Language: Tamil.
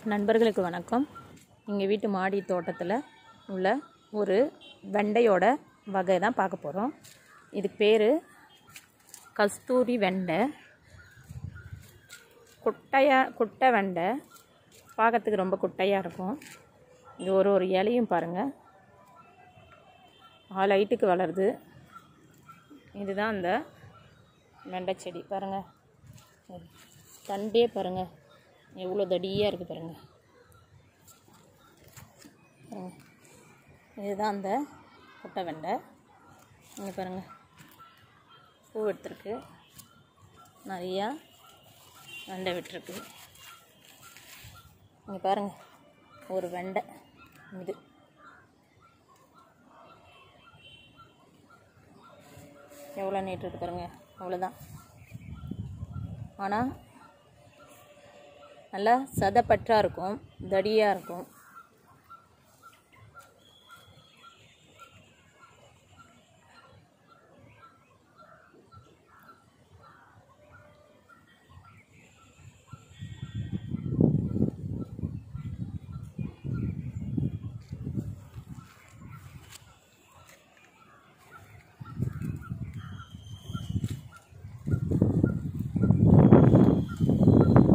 நண்பர்களுக்கு வணக்கம் எங்கள் வீட்டு மாடி தோட்டத்தில் உள்ள ஒரு வெண்டையோட வகை தான் பார்க்க போகிறோம் இதுக்கு பேர் கஸ்தூரி வெண்டை குட்டையாக குட்டை வெண்டை பார்க்கறதுக்கு ரொம்ப குட்டையாக இருக்கும் இது ஒரு ஒரு இலையும் பாருங்கள் ஆள் ஹைட்டுக்கு வளருது இதுதான் அந்த வெண்டை செடி பாருங்கள் தண்டே பாருங்கள் எவ்வளோ தடியாக இருக்குது பாருங்கள் பாருங்க இதுதான் அந்த குட்டை வெண்டை இங்கே பாருங்கள் பூ எடுத்துருக்கு நிறையா வெண்டை விட்டுருக்கு இங்கே பாருங்கள் ஒரு வெண்டை இது எவ்வளோ நீட்டு இருக்கு பாருங்கள் அவ்வளோதான் ஆனால் நல்லா சதப்பற்றா இருக்கும் தடியாக இருக்கும்